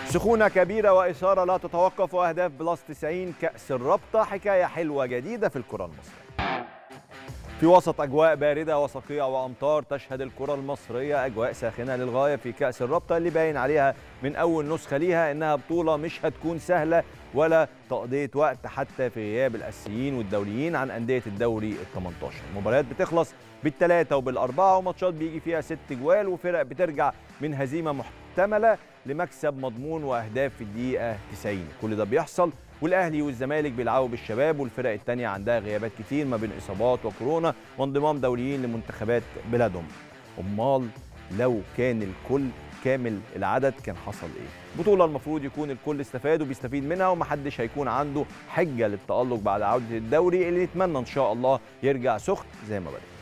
سخونة كبيرة وإثارة لا تتوقف وأهداف بلس 90 كأس الرابطة حكاية حلوة جديدة في الكرة المصرية في وسط أجواء باردة وصقيع وأمطار تشهد الكرة المصرية أجواء ساخنة للغاية في كأس الرابطة اللي باين عليها من أول نسخة ليها إنها بطولة مش هتكون سهلة ولا تقضية وقت حتى في غياب الأساسيين والدوليين عن أندية الدوري ال 18 المباريات بتخلص بالثلاثة وبالأربعة وماتشات بيجي فيها ست جوال وفرق بترجع من هزيمة محتملة لمكسب مضمون وأهداف في الدقيقة 90 كل ده بيحصل والاهلي والزمالك بيلعبوا بالشباب والفرق الثانيه عندها غيابات كتير ما بين اصابات وكورونا وانضمام دوليين لمنتخبات بلادهم امال لو كان الكل كامل العدد كان حصل ايه بطوله المفروض يكون الكل استفاد وبيستفيد منها ومحدش هيكون عنده حجه للتالق بعد عوده الدوري اللي نتمنى ان شاء الله يرجع سخن زي ما بدا